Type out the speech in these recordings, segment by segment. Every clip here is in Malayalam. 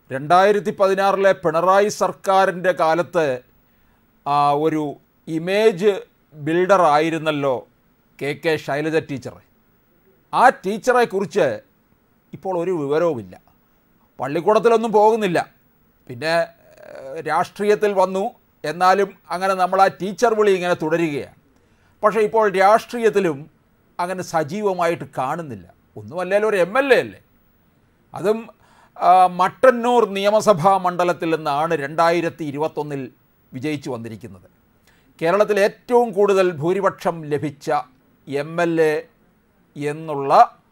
രണ്ടായിരത്തി പതിനാറിലെ പിണറായി സർക്കാരിൻ്റെ കാലത്ത് ആ, ഒരു ഇമേജ് ബിൽഡർ ആയിരുന്നല്ലോ കെ കെ ശൈലജ ടീച്ചർ ആ ടീച്ചറെക്കുറിച്ച് ഇപ്പോൾ ഒരു വിവരവുമില്ല പള്ളിക്കൂടത്തിലൊന്നും പോകുന്നില്ല പിന്നെ ഏഹ്, രാഷ്ട്രീയത്തിൽ വന്നു എന്നാലും അങ്ങനെ നമ്മൾ ആ ടീച്ചർ വിളി ഇങ്ങനെ തുടരുകയാണ് പക്ഷേ ഇപ്പോൾ രാഷ്ട്രീയത്തിലും അങ്ങനെ സജീവമായിട്ട് കാണുന്നില്ല ഒന്നുമല്ലല്ലോ ഒരു എം എൽ എ അല്ലേ അതും ആ, മട്ടന്നൂർ നിയമസഭാ മണ്ഡലത്തിൽ നിന്നാണ് രണ്ടായിരത്തി ഇരുപത്തൊന്നിൽ വിജയിച്ചു വന്നിരിക്കുന്നത് കേരളത്തിൽ ഏറ്റവും കൂടുതൽ ഭൂരിപക്ഷം ലഭിച്ച എം എൽ എ എന്നുള്ള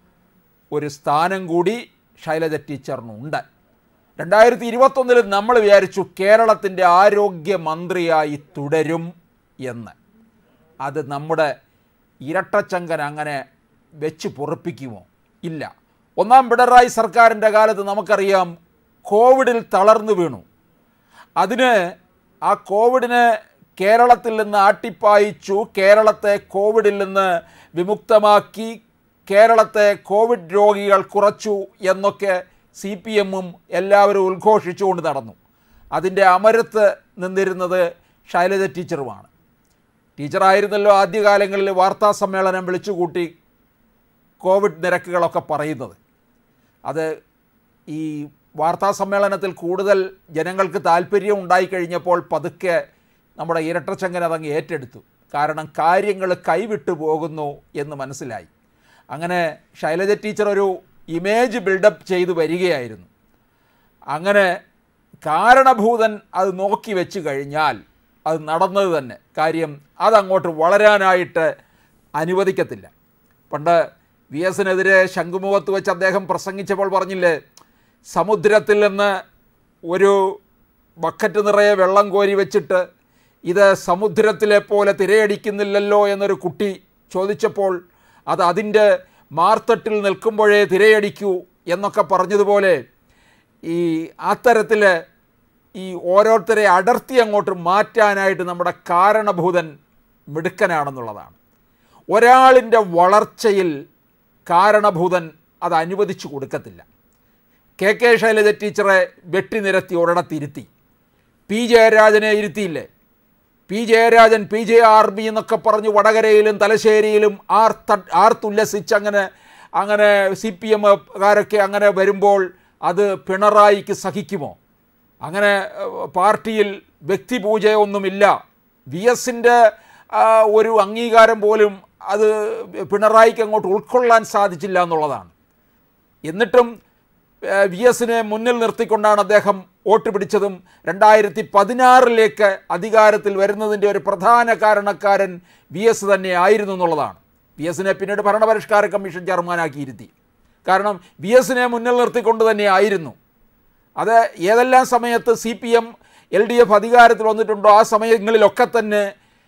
ഒരു സ്ഥാനം കൂടി ശൈലജ ടീച്ചറിനുണ്ട് രണ്ടായിരത്തി ഇരുപത്തൊന്നിൽ നമ്മൾ വിചാരിച്ചു കേരളത്തിൻ്റെ ആരോഗ്യമന്ത്രിയായി തുടരും എന്ന് അത് നമ്മുടെ ഇരട്ടച്ചങ്കൻ അങ്ങനെ വെച്ച് പൊറപ്പിക്കുമോ ഇല്ല ഒന്നാം പിണറായി സർക്കാരിൻ്റെ കാലത്ത് നമുക്കറിയാം കോവിഡിൽ തളർന്നു വീണു അതിന് ആ കോവിഡിനെ കേരളത്തിൽ നിന്ന് ആട്ടിപ്പായിച്ചു കേരളത്തെ കോവിഡിൽ നിന്ന് വിമുക്തമാക്കി കേരളത്തെ കോവിഡ് രോഗികൾ കുറച്ചു എന്നൊക്കെ സി പി എമ്മും എല്ലാവരും ഉദ്ഘോഷിച്ചുകൊണ്ട് നടന്നു അതിൻ്റെ അമരത്ത് നിന്നിരുന്നത് ശൈലജ ടീച്ചറുമാണ് ടീച്ചറായിരുന്നല്ലോ ആദ്യകാലങ്ങളിൽ വാർത്താ സമ്മേളനം വിളിച്ചുകൂട്ടി കോവിഡ് നിരക്കുകളൊക്കെ പറയുന്നത് അത് ഈ വാർത്താ സമ്മേളനത്തിൽ കൂടുതൽ ജനങ്ങൾക്ക് താല്പര്യം ഉണ്ടായിക്കഴിഞ്ഞപ്പോൾ പതുക്കെ നമ്മുടെ ഇരട്ടച്ചങ്കൻ അതങ്ങ് ഏറ്റെടുത്തു കാരണം കാര്യങ്ങൾ കൈവിട്ടു പോകുന്നു എന്ന് മനസ്സിലായി അങ്ങനെ ശൈലജ ടീച്ചർ ഒരു ഇമേജ് ബിൽഡപ്പ് ചെയ്തു വരികയായിരുന്നു അങ്ങനെ കാരണഭൂതൻ അത് നോക്കി വെച്ച് കഴിഞ്ഞാൽ അത് നടന്നത് തന്നെ കാര്യം അതങ്ങോട്ട് വളരാനായിട്ട് അനുവദിക്കത്തില്ല പണ്ട് വി എസിനെതിരെ ശംഖുമുഖത്ത് വെച്ച് അദ്ദേഹം പ്രസംഗിച്ചപ്പോൾ പറഞ്ഞില്ലേ സമുദ്രത്തിൽ നിന്ന് ഒരു ബക്കറ്റ് നിറയെ വെള്ളം കോരി വെച്ചിട്ട് ഇത് സമുദ്രത്തിലെ പോലെ തിരയടിക്കുന്നില്ലല്ലോ എന്നൊരു കുട്ടി ചോദിച്ചപ്പോൾ അത് അതിൻ്റെ മാർത്തട്ടിൽ നിൽക്കുമ്പോഴേ തിരയടിക്കൂ എന്നൊക്കെ പറഞ്ഞതുപോലെ ഈ അത്തരത്തിൽ ഈ ഓരോരുത്തരെ അടർത്തി അങ്ങോട്ട് മാറ്റാനായിട്ട് നമ്മുടെ കാരണഭൂതൻ മിടുക്കനാണെന്നുള്ളതാണ് ഒരാളിൻ്റെ വളർച്ചയിൽ കാരണഭൂതൻ അത് അനുവദിച്ചു കൊടുക്കത്തില്ല കെ കെ ശൈലജ ടീച്ചറെ വെട്ടിനിരത്തി ഒരിടത്തിരുത്തി പി ജയരാജനെ ഇരുത്തിയില്ലേ P Jayarajan P J R B എന്നൊക്കെ പറഞ്ഞ് വടകരയിലും തലശ്ശേരിയിലും ആർ ത ആർത്തുല്ലസിച്ച് അങ്ങനെ അങ്ങനെ സി പി എമ്മുകാരൊക്കെ അങ്ങനെ വരുമ്പോൾ അത് പിണറായിക്ക് സഹിക്കുമോ അങ്ങനെ ഏഹ്, പാർട്ടിയിൽ വ്യക്തിപൂജയൊന്നുമില്ല വി എസിൻ്റെ ഒരു അംഗീകാരം പോലും അത് പിണറായിക്ക് അങ്ങോട്ട് ഉൾക്കൊള്ളാൻ സാധിച്ചില്ല എന്നുള്ളതാണ് എന്നിട്ടും ഏഹ്, വി എസിനെ മുന്നിൽ നിർത്തിക്കൊണ്ടാണ് അദ്ദേഹം വോട്ട് പിടിച്ചതും രണ്ടായിരത്തി പതിനാറിലേക്ക് അധികാരത്തിൽ വരുന്നതിൻ്റെ ഒരു പ്രധാന കാരണക്കാരൻ വി എസ് തന്നെ ആയിരുന്നു എന്നുള്ളതാണ് വി എസിനെ പിന്നീട് ഭരണപരിഷ്കാര കമ്മീഷൻ ചെയർമാനാക്കിയിരുത്തി കാരണം വി എസിനെ മുന്നിൽ നിർത്തിക്കൊണ്ട് തന്നെ ആയിരുന്നു അത് ഏതെല്ലാം സമയത്ത് C P M L D F അധികാരത്തിൽ വന്നിട്ടുണ്ടോ ആ സമയങ്ങളിലൊക്കെ തന്നെ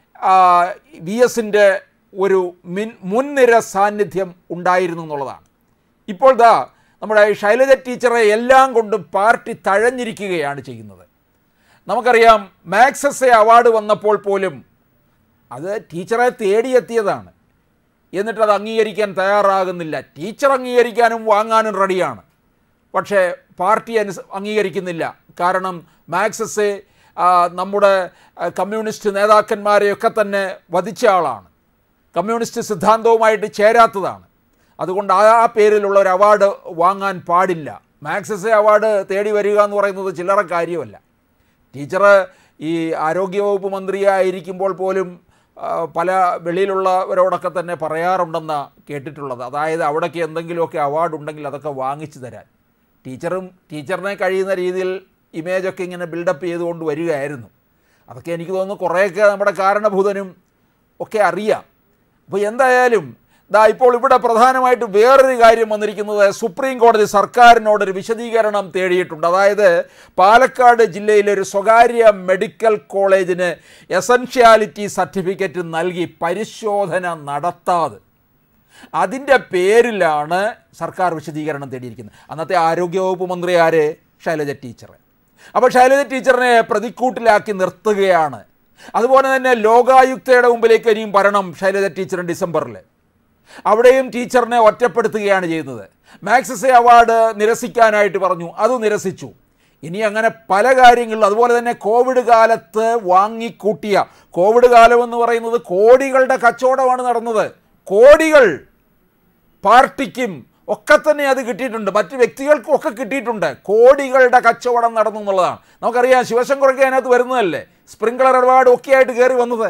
വി എസിൻ്റെ ഒരു മിൻ മുൻനിര സാന്നിധ്യം ഉണ്ടായിരുന്നു എന്നുള്ളതാണ് ഇപ്പോൾ ദാ നമ്മുടെ ശൈലജ ടീച്ചറെ എല്ലാം കൊണ്ടും പാർട്ടി തഴഞ്ഞിരിക്കുകയാണ് ചെയ്യുന്നത് നമുക്കറിയാം മാക്സസെ അവാർഡ് വന്നപ്പോൾ പോലും അത് ടീച്ചറെ തേടിയെത്തിയതാണ് എന്നിട്ട് അത് അംഗീകരിക്കാൻ തയ്യാറാകുന്നില്ല ടീച്ചർ അംഗീകരിക്കാനും വാങ്ങാനും റെഡിയാണ് പക്ഷേ പാർട്ടി അനുസ അംഗീകരിക്കുന്നില്ല കാരണം മാക്സസ് ആ, നമ്മുടെ ആ, കമ്മ്യൂണിസ്റ്റ് നേതാക്കന്മാരെയൊക്കെ തന്നെ വധിച്ച ആളാണ് കമ്മ്യൂണിസ്റ്റ് സിദ്ധാന്തവുമായിട്ട് ചേരാത്തതാണ് അതുകൊണ്ട് ആ ആ പേരിലുള്ള ഒരു അവാർഡ് വാങ്ങാൻ പാടില്ല മാക്സസെ അവാർഡ് തേടി വരിക എന്ന് പറയുന്നത് ചില്ലറ കാര്യമല്ല ടീച്ചർ ഈ ആരോഗ്യവകുപ്പ് മന്ത്രിയായിരിക്കുമ്പോൾ പോലും ആ, പല വെളിയിലുള്ളവരോടൊക്കെ തന്നെ പറയാറുണ്ടെന്ന് കേട്ടിട്ടുള്ളത് അതായത് അവിടേക്ക് എന്തെങ്കിലുമൊക്കെ അവാർഡ് ഉണ്ടെങ്കിൽ അതൊക്കെ വാങ്ങിച്ചു തരാൻ ടീച്ചറും ടീച്ചറിനെ കഴിയുന്ന രീതിയിൽ ഇമേജൊക്കെ ഇങ്ങനെ ബിൽഡപ്പ് ചെയ്തുകൊണ്ട് വരികയായിരുന്നു അതൊക്കെ എനിക്ക് തോന്നുന്നു കുറേയൊക്കെ നമ്മുടെ കാരണഭൂതനും ഒക്കെ അറിയാം അപ്പോൾ എന്തായാലും ദാ ഇപ്പോൾ ഇവിടെ പ്രധാനമായിട്ട് വേറൊരു കാര്യം വന്നിരിക്കുന്നത് സുപ്രീം കോടതി സർക്കാരിനോടൊരു വിശദീകരണം തേടിയിട്ടുണ്ട് അതായത് പാലക്കാട് ജില്ലയിലെ ഒരു സ്വകാര്യ മെഡിക്കൽ കോളേജിന് എസൻഷ്യാലിറ്റി സർട്ടിഫിക്കറ്റ് നൽകി പരിശോധന നടത്താതെ അതിൻ്റെ പേരിലാണ് സർക്കാർ വിശദീകരണം തേടിയിരിക്കുന്നത് അന്നത്തെ ആരോഗ്യവകുപ്പ് മന്ത്രി ആര് ശൈലജ ടീച്ചർ അപ്പോൾ ശൈലജ ടീച്ചറിനെ പ്രതിക്കൂട്ടിലാക്കി നിർത്തുകയാണ് അതുപോലെ തന്നെ ലോകായുക്തയുടെ മുമ്പിലേക്ക് ഇനിയും വരണം ശൈലജ ടീച്ചർ ഡിസംബറിൽ അവിടെയും ടീച്ചറിനെ ഒറ്റപ്പെടുത്തുകയാണ് ചെയ്യുന്നത് മാക്സസെ അവാർഡ് നിരസിക്കാനായിട്ട് പറഞ്ഞു അത് നിരസിച്ചു ഇനി അങ്ങനെ പല കാര്യങ്ങളിലും അതുപോലെ തന്നെ കോവിഡ് കാലത്ത് വാങ്ങിക്കൂട്ടിയ കോവിഡ് കാലം എന്ന് പറയുന്നത് കോടികളുടെ കച്ചവടമാണ് നടന്നത് കോടികൾ പാർട്ടിക്കും ഒക്കെ തന്നെ അത് കിട്ടിയിട്ടുണ്ട് മറ്റ് വ്യക്തികൾക്കും ഒക്കെ കിട്ടിയിട്ടുണ്ട് കോടികളുടെ കച്ചവടം നടന്നു എന്നുള്ളതാണ് നമുക്കറിയാം ശിവശങ്കറൊക്കെ അതിനകത്ത് വരുന്നതല്ലേ സ്പ്രിംഗ്ലർ ഇടപാടും ഒക്കെ ആയിട്ട് കയറി വന്നത്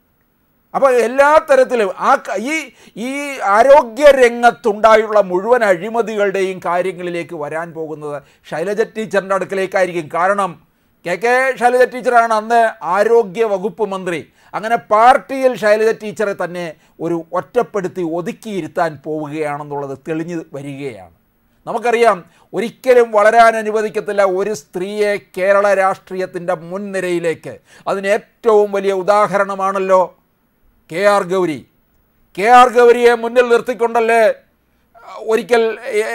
അപ്പോൾ എല്ലാ തരത്തിലും ആ ക- ഈ ഈ ആരോഗ്യ രംഗത്തുണ്ടായുള്ള മുഴുവൻ അഴിമതികളുടെയും കാര്യങ്ങളിലേക്ക് വരാൻ പോകുന്നത് ശൈലജ ടീച്ചറിൻ്റെ അടുക്കലേക്കായിരിക്കും കാരണം കെ കെ ശൈലജ ടീച്ചറാണ് അന്ന് ആരോഗ്യ വകുപ്പ് മന്ത്രി അങ്ങനെ പാർട്ടിയിൽ ശൈലജ ടീച്ചറെ തന്നെ ഒരു ഒറ്റപ്പെടുത്തി ഒതുക്കിയിരുത്താൻ പോവുകയാണെന്നുള്ളത് തെളിഞ്ഞു വരികയാണ് നമുക്കറിയാം ഒരിക്കലും വളരാൻ അനുവദിക്കത്തില്ല ഒരു സ്ത്രീയെ കേരള രാഷ്ട്രീയത്തിൻ്റെ മുൻനിരയിലേക്ക് അതിന് ഏറ്റവും വലിയ ഉദാഹരണമാണല്ലോ K R Gowri K R ഗൗരിയെ മുന്നിൽ നിർത്തിക്കൊണ്ടല്ലേ ഒരിക്കൽ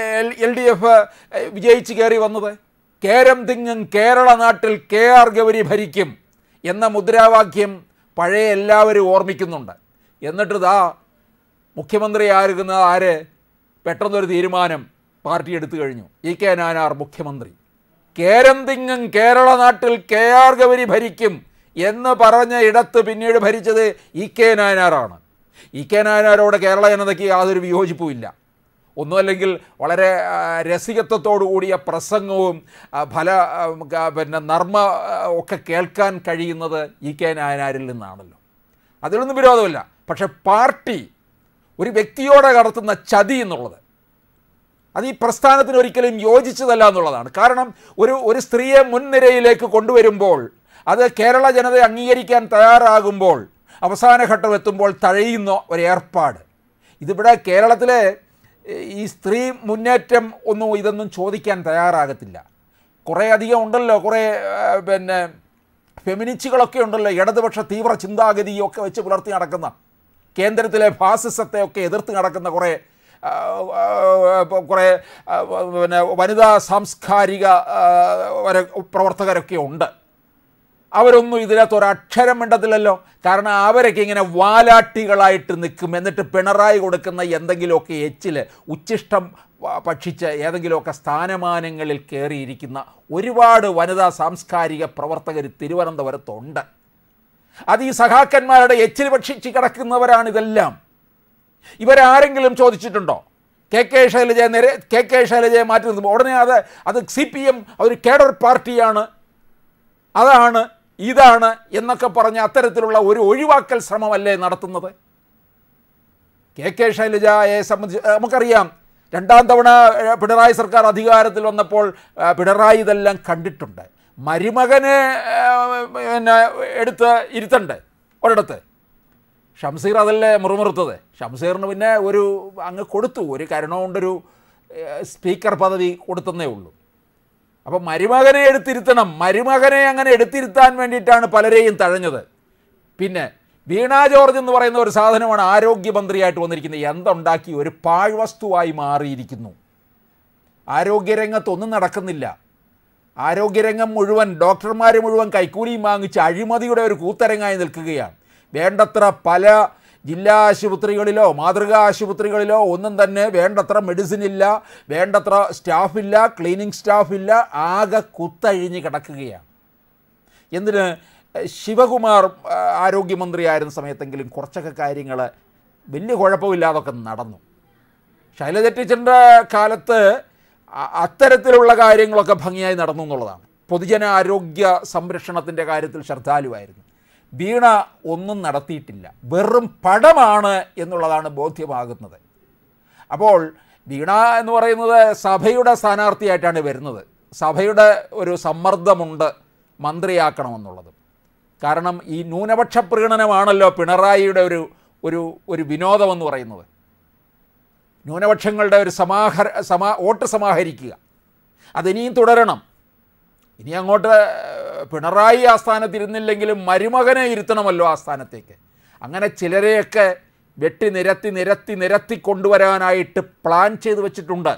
എൽ ഡി എഫ് വിജയിച്ച് കയറി വന്നത് കേരം തിങ്ങും കേരള നാട്ടിൽ കെ ആർ ഗൗരി ഭരിക്കും എന്ന മുദ്രാവാക്യം പഴയ എല്ലാവരും ഓർമ്മിക്കുന്നുണ്ട് എന്നിട്ട് ദാ മുഖ്യമന്ത്രിയാകുന്ന ആര് പെട്ടെന്നൊരു തീരുമാനം പാർട്ടി എടുത്തു കഴിഞ്ഞു ഇ കെ നാനാർ മുഖ്യമന്ത്രി കേരം തിങ്ങും കേരള നാട്ടിൽ കെ ആർ ഗൗരി ഭരിക്കും എന്ന് പറഞ്ഞ ഇടത്ത് പിന്നീട് ഭരിച്ചത് ഇ കെ നായനാറാണ് ഇ കെ നായനാരോട് കേരള ജനതയ്ക്ക് യാതൊരു വിയോജിപ്പുമില്ല ഒന്നുമല്ലെങ്കിൽ വളരെ ആ, രസികത്വത്തോടു കൂടിയ പ്രസംഗവും ആ, ഫല ആ, ഗ- പിന്നെ നർമ്മ ആ, ഒക്കെ കേൾക്കാൻ കഴിയുന്നത് ഇ കെ നായനാരിൽ നിന്നാണല്ലോ അതിലൊന്നും വിരോധമില്ല പക്ഷെ പാർട്ടി ഒരു വ്യക്തിയോടെ നടത്തുന്ന ചതി എന്നുള്ളത് അത് ഈ പ്രസ്ഥാനത്തിന് ഒരിക്കലും യോജിച്ചതല്ല എന്നുള്ളതാണ് കാരണം ഒരു ഒരു സ്ത്രീയെ മുൻനിരയിലേക്ക് കൊണ്ടുവരുമ്പോൾ അത് കേരള ജനത അംഗീകരിക്കാൻ തയ്യാറാകുമ്പോൾ അവസാന ഘട്ടം എത്തുമ്പോൾ തഴയുന്ന ഒരു ഏർപ്പാട് ഇതിവിടെ കേരളത്തിലെ ഏഹ്, ഈ സ്ത്രീ മുന്നേറ്റം ഒന്നും ഇതൊന്നും ചോദിക്കാൻ തയ്യാറാകത്തില്ല കുറേ അധികം ഉണ്ടല്ലോ കുറേ ആ, പിന്നെ ഫെമിനിസ്റ്റുകളൊക്കെ ഉണ്ടല്ലോ ഇടതുപക്ഷ തീവ്ര ചിന്താഗതിയൊക്കെ വെച്ച് പുലർത്തി നടക്കുന്ന കേന്ദ്രത്തിലെ ഫാസിസത്തെ ഒക്കെ എതിർത്ത് നടക്കുന്ന കുറേ ആ, ആ, ഇപ്പൊ കുറേ ആ, പിന്നെ വനിതാ സാംസ്കാരിക ആ, വര- പ്രവർത്തകരൊക്കെ ഉണ്ട് അവരൊന്നും ഇതിനകത്ത് ഒരക്ഷരം മിണ്ടത്തില്ലല്ലോ കാരണം അവരൊക്കെ ഇങ്ങനെ വാലാട്ടികളായിട്ട് നിൽക്കും എന്നിട്ട് പിണറായി കൊടുക്കുന്ന എന്തെങ്കിലുമൊക്കെ എച്ചിൽ ഉച്ചിഷ്ടം വ- ഭക്ഷിച്ച് ഏതെങ്കിലുമൊക്കെ സ്ഥാനമാനങ്ങളിൽ കയറിയിരിക്കുന്ന ഒരുപാട് വനിതാ സാംസ്കാരിക പ്രവർത്തകർ തിരുവനന്തപുരത്തുണ്ട് അത് ഈ സഖാക്കന്മാരുടെ എച്ചിൽ ഭക്ഷിച്ച് കിടക്കുന്നവരാണ് ഇതെല്ലാം ഇവരാരെങ്കിലും ചോദിച്ചിട്ടുണ്ടോ കെ കെ ശൈലജയെ നിര കെ കെ ശൈലജയെ മാറ്റി നിർത്തുമ്പോൾ ഉടനെ അത് അത് സി പി എം ഒരു കേഡർ പാർട്ടിയാണ് അതാണ് ഇതാണ് എന്നൊക്കെ പറഞ്ഞ അത്തരത്തിലുള്ള ഒരു ഒഴിവാക്കൽ ശ്രമമല്ലേ നടത്തുന്നത് കെ കെ ശൈലജയെ സംബന്ധിച്ച് ഏഹ്, നമുക്കറിയാം രണ്ടാം തവണ ഏഹ്, പിണറായി സർക്കാർ അധികാരത്തിൽ വന്നപ്പോൾ ഏഹ്, പിണറായി ഇതെല്ലാം കണ്ടിട്ടുണ്ട് മരുമകനെ ഏഹ്, പിന്നെ എടുത്ത് ഇരുത്തണ്ടേ ഒരിടത്ത് ഷംസീർ അതല്ലേ മുറുമുറുത്തത് ഷംസീറിന് പിന്നെ ഒരു അങ്ങ് കൊടുത്തു ഒരു കരുണ കൊണ്ടൊരു ഏഹ്, സ്പീക്കർ പദവി കൊടുത്തന്നേ ഉള്ളൂ അപ്പോൾ മരുമകനെ എടുത്തിരുത്തണം മരുമകനെ അങ്ങനെ എടുത്തിരുത്താൻ വേണ്ടിയിട്ടാണ് പലരെയും തഴഞ്ഞത് പിന്നെ വീണ ജോർജ് എന്ന് പറയുന്ന ഒരു സാധനമാണ് ആരോഗ്യമന്ത്രിയായിട്ട് വന്നിരിക്കുന്നത് എന്തുണ്ടാക്കി ഒരു പാഴ്വസ്തുവായി മാറിയിരിക്കുന്നു ആരോഗ്യരംഗത്ത് ഒന്നും നടക്കുന്നില്ല ആരോഗ്യരംഗം മുഴുവൻ ഡോക്ടർമാർ മുഴുവൻ കൈക്കൂലിയും വാങ്ങിച്ച് അഴിമതിയുടെ ഒരു കൂത്തരങ്ങായി നിൽക്കുകയാണ് വേണ്ടത്ര പല ജില്ലാ ആശുപത്രികളിലോ മാതൃകാ ആശുപത്രികളിലോ ഒന്നും തന്നെ വേണ്ടത്ര മെഡിസിൻ ഇല്ല വേണ്ടത്ര സ്റ്റാഫില്ല ക്ലീനിങ് സ്റ്റാഫില്ല ആകെ കുത്തഴിഞ്ഞ് കിടക്കുകയാണ് എന്തിന് ശിവകുമാർ ആ, ആരോഗ്യമന്ത്രിയായിരുന്ന സമയത്തെങ്കിലും കുറച്ചൊക്കെ കാര്യങ്ങൾ വലിയ കുഴപ്പമില്ലാതൊക്കെ നടന്നു ശൈലജ ടീച്ചറിൻ്റെ കാലത്ത് അ- അത്തരത്തിലുള്ള കാര്യങ്ങളൊക്കെ ഭംഗിയായി നടന്നു എന്നുള്ളതാണ് പൊതുജന ആരോഗ്യ സംരക്ഷണത്തിൻ്റെ കാര്യത്തിൽ ശ്രദ്ധാലുവായിരുന്നു വീണ ഒന്നും നടത്തിയിട്ടില്ല വെറും പടമാണ് എന്നുള്ളതാണ് ബോധ്യമാകുന്നത് അപ്പോൾ വീണ എന്ന് പറയുന്നത് സഭയുടെ സ്ഥാനാർത്ഥിയായിട്ടാണ് വരുന്നത് സഭയുടെ ഒരു സമ്മർദ്ദമുണ്ട് മന്ത്രിയാക്കണമെന്നുള്ളത് കാരണം ഈ ന്യൂനപക്ഷ പ്രീണനമാണല്ലോ പിണറായിയുടെ ഒരു ഒരു ഒരു വിനോദമെന്ന് പറയുന്നത് ന്യൂനപക്ഷങ്ങളുടെ ഒരു സമാഹര സമാ വോട്ട് സമാഹരിക്കുക അതിനിയും തുടരണം ഇനി അങ്ങോട്ട് ഏഹ്, പിണറായി ആ സ്ഥാനത്തിരുന്നില്ലെങ്കിലും മരുമകനെ ഇരുത്തണമല്ലോ ആ സ്ഥാനത്തേക്ക് അങ്ങനെ ചിലരെയൊക്കെ വെട്ടി നിരത്തി നിരത്തി നിരത്തി കൊണ്ടുവരാനായിട്ട് പ്ലാൻ ചെയ്ത് വെച്ചിട്ടുണ്ട്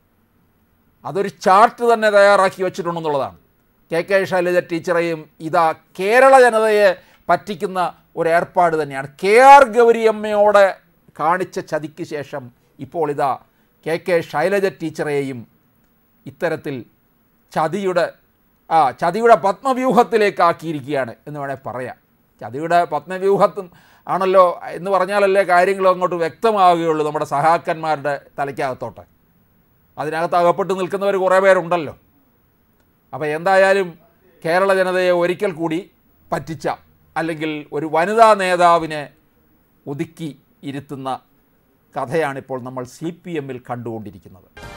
അതൊരു ചാർട്ട് തന്നെ തയ്യാറാക്കി വെച്ചിട്ടുണ്ടെന്നുള്ളതാണ് കെ കെ ശൈലജ ടീച്ചറെയും ഇതാ കേരള ജനതയെ പറ്റിക്കുന്ന ഒരു ഏർപ്പാട് തന്നെയാണ് കെ ആർ ഗൗരിയമ്മയോട് കാണിച്ച ചതിക്ക് ശേഷം ഇപ്പോൾ ഇതാ കെ കെ ശൈലജ ടീച്ചറെയും ഇത്തരത്തിൽ ചതിയുടെ ആ ചതിയുടെ പത്മവ്യൂഹത്തിലേക്ക് ആക്കിയിരിക്കുകയാണ് എന്ന് വേണേൽ പറയാം ചതിയുടെ പത്മവ്യൂഹത്തും ആണല്ലോ എന്ന് പറഞ്ഞാലല്ലേ കാര്യങ്ങൾ അങ്ങോട്ട് വ്യക്തമാവുകയുള്ളൂ നമ്മുടെ സഹാക്കന്മാരുടെ തലയ്ക്കകത്തോട്ട് അതിനകത്ത് അകപ്പെട്ട് നിൽക്കുന്നവർ കുറേ പേരുണ്ടല്ലോ അപ്പോൾ എന്തായാലും കേരള ജനതയെ ഒരിക്കൽ കൂടി പറ്റിച്ച അല്ലെങ്കിൽ ഒരു വനിതാ നേതാവിനെ ഒതുക്കി ഇരുത്തുന്ന കഥയാണിപ്പോൾ നമ്മൾ സി പി എമ്മിൽ കണ്ടുകൊണ്ടിരിക്കുന്നത്